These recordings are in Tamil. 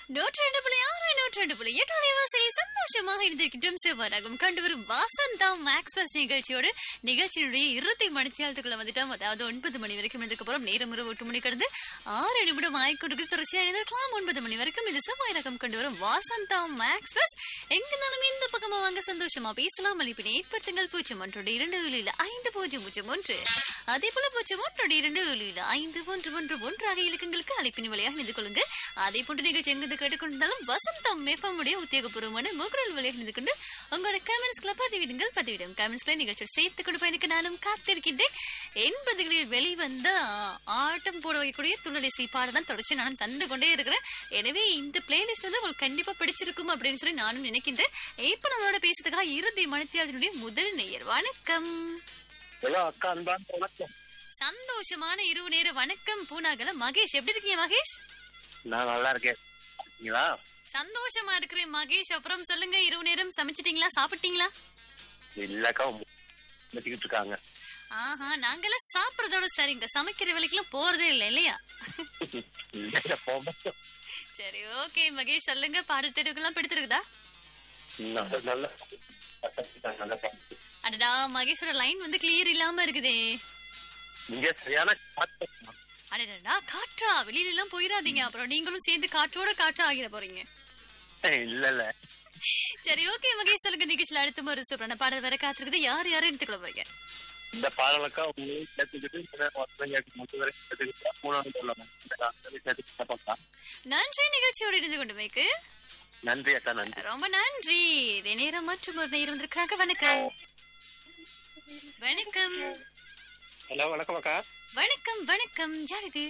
நூற்றி ரெண்டு புள்ளி ஆறு நூற்றி ரெண்டு புள்ளி எட்டு அலைவாசியை சந்தோஷமாக இருந்திருக்கின்றோம் செவ்வாறாகும் கண்டு வரும் வாசந்தம் எக்ஸ்பிரஸ் நிகழ்ச்சியோடு நிகழ்ச்சியினுடைய இருபத்தி மணித்தியாலத்துக்குள்ள வந்துட்டோம் அதாவது ஒன்பது மணி வரைக்கும் இதுக்கப்புறம் நேரம் ஒரு எட்டு மணி கடந்து ஆறு நிமிடம் ஆய்க்கொண்டு தொடர்ச்சியாக இருந்திருக்கலாம் ஒன்பது மணி வரைக்கும் இது செவ்வாய் ரகம் கொண்டு வரும் வாசந்தம் எக்ஸ்பிரஸ் எங்கனாலும் இந்த பக்கமா வாங்க சந்தோஷமா பேசலாம் அளிப்பினை ஏற்படுத்துங்கள் பூஜ்ஜியம் ஒன்றோடு இரண்டு ஏழில் ஐந்து பூஜ்ஜியம் பூஜ்ஜியம் ஒன்று அதே போல பூஜ்ஜியம் ஒன்றோடு இரண்டு ஏழில் ஐந்து ஒன்று ஒன்று ஒன்றாக இலக்கங்களுக்கு அழைப்பின் வழியாக நின்று கொள்ளுங்க அதே போன்ற நிகழ்ச்சி எங்கிருந்து கேட்டுக்கொண்டிருந்தாலும் வசந்தம் மேஃபமுடைய உத்தியோகபூர்வமான முகநூல் வழியாக நின்று கொண்டு உங்களோட கமெண்ட்ஸ்களை பதிவிடுங்கள் பதிவிடும் கமெண்ட்ஸ்களை நிகழ்ச்சியில் சேர்த்து கொண்டு பயணிக்க நானும் காத்திருக்கின்றேன் எண்பதுகளில் வெளிவந்த ஆட்டம் போட வைக்கக்கூடிய துள்ளலிசை பாடலாம் தொடர்ச்சி நானும் தந்து கொண்டே இருக்கிறேன் எனவே இந்த பிளேலிஸ்ட் வந்து உங்களுக்கு கண்டிப்பா பிடிச்சிருக்கும் அப்படின்னு சொல்லி நானும் நினைக்கின்றேன் இப்ப நம்மளோட பேசுறதுக்காக இறுதி மணித்தியாளத்தினுடைய முதல் நேயர் வணக்கம் ஹலோ அக்கா அன்பான வணக்கம் சந்தோஷமான இரவு நேர வணக்கம் பூனாகல மகேஷ் எப்படி இருக்கீங்க மகேஷ் நான் நல்லா இருக்கேன் இருக்கீங்களா சந்தோஷமா இருக்கிறேன் மகேஷ் அப்புறம் சொல்லுங்க இரவு நேரம் சமைச்சிட்டீங்களா சாப்பிட்டீங்களா இல்லக்கா வச்சுக்கிட்டு இருக்காங்க ஆஹா நாங்கெல்லாம் சாப்பிடுறதோட சரிங்க சமைக்கிற வேலைக்கெல்லாம் போறதே இல்லை இல்லையா இல்ல போக சரி ஓகே மகேஷ் சொல்லுங்க பாடல் தெரிவுக்கெல்லாம் பிடித்திருக்குதா நல்ல நல்ல நல்ல பாட்டு. அடடா மகேஷோட லைன் வந்து கிளியர் இல்லாம இருக்குதே நீங்க சரியான காத்து. அடடா காற்றா வெளியில எல்லாம் போயிடாதீங்க அப்புறம் நீங்களும் சேர்ந்து காற்றோட காற்றா ஆகிட போறீங்க இல்ல இல்ல சரி ஓகே மகேஷ் சொல்லுங்க நிகழ்ச்சியில அடுத்த ஒரு சூப்பரான பாடல் வர காத்திருக்குது யார் யாரும் எடுத்துக்கொள்ள போறீங்க இந்த பாடலுக்கா உங்களையும் சேர்த்துக்கிட்டு இந்த வருஷம் கேட்டு முடிச்சு வரை சேர்த்துக்கிட்டு மூணாவது சொல்லணும் இந்த காலத்துல சேர்த்துக்கிட்ட பார்க்கலாம் நன்றி நிகழ்ச்சியோடு இருந்து கொண்டு வைக்கு நன்றி அக்கா நன்றி ரொம்ப நன்றி இதே நேரம் மற்றும் ஒரு நேரம் வந்திருக்காங்க வணக்கம் வணக்கம் ஹலோ வணக்கம் அக்கா வணக்கம் வணக்கம் யார் இது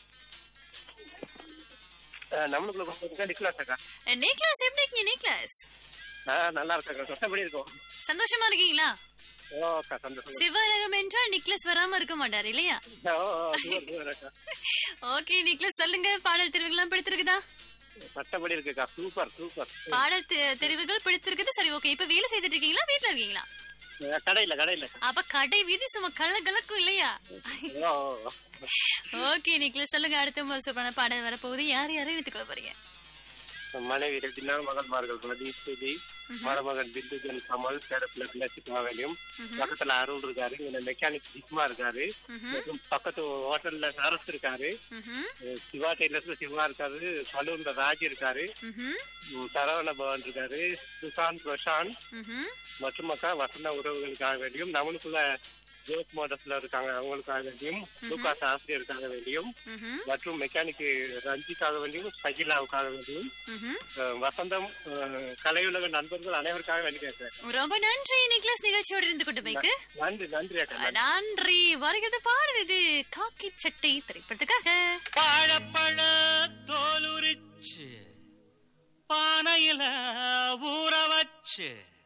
நம்மளுக்குள்ள நிக்கலாஸ் அக்கா நேக்லாஸ் எப்படி இருக்கீங்க நேக்லாஸ் நல்லா இருக்கா கஷ்டப்படி இருக்கும் சந்தோஷமா இருக்கீங்களா ஓ அக்கா சந்தோஷம் சிவரகம் என்றால் நிக்லஸ் வராம இருக்க மாட்டார் இல்லையா அக்கா ஓகே நிக்லஸ் சொல்லுங்க பாடல் தெரிவுகள்லாம் பிடித்திருக்குதா கஷ்டப்படி இருக்குக்கா சூப்பர் சூப்பர் பாடல் தெ- தெரிவுகள் பிடித்திருக்குது சரி ஓகே இப்ப வேலை செய்துட்டு இருக்கீங்களா வீட்ல இருக்கீங்களா கடையில கடையில அப்ப கடை வீதி சும்மா கள்ள கலக்கும் இல்லையா ஓ ஓகே நிக்லஸ் சொல்லுங்க அடுத்த ஒரு சூப்பரான பாடல் வரப்போகுது யார் யாரும் எடுத்துக்கொள்ள போறீங்க மனைவி ரெட்டினா மகன்மார்கள் பிரதீப் சுதி மருமகன் பிந்துஜன் கமல் பேரப்பிள்ள பிள்ளைச்சிக்காவையும் பக்கத்துல அருள் இருக்காரு இங்க மெக்கானிக் ஜிஸ்மா இருக்காரு மற்றும் பக்கத்து ஹோட்டல்ல நரஸ் இருக்காரு ம்ஹும், அஹ் சிவா டெய்லர்ஸ்ல சிவா இருக்காரு சலூன்ல ராஜ் இருக்காரு ம்ஹும், உம் சரவண பவன் இருக்காரு சுசாந்த் பிரசாந்த் ம்ஹும். மற்றும் அக்கா வசந்த உறவுகளுக்காக வேண்டியும் நம்மளுக்குள்ள ஜோத் மோட்டர்ஸ்ல இருக்காங்க அவங்களுக்காக வேண்டியும் லூகாஸ் ஆசிரியருக்காக வேண்டியும் ம்ஹும், மற்றும் மெக்கானிக் ரஞ்சிக்காக வேண்டியும் சகிலாவுக்காக வேண்டியும் ம்ஹும். அஹ் வசந்தம் அஹ் கலையுலக நண்பர்கள் அனைவருக்காக வேண்டி பேசுறேன் ரொம்ப நன்றி நிக்லஸ் நிகழ்ச்சியோடு இருந்து கொண்டு வைக்கு நன்றி நன்றி அக்கா நன்றி. நன்றி வருகிறது பாடல் இது காக்கி சட்டை திரைப்படத்துக்காக வாழைப்பழ தோலுரிச்சு பானையில ஊற வச்சு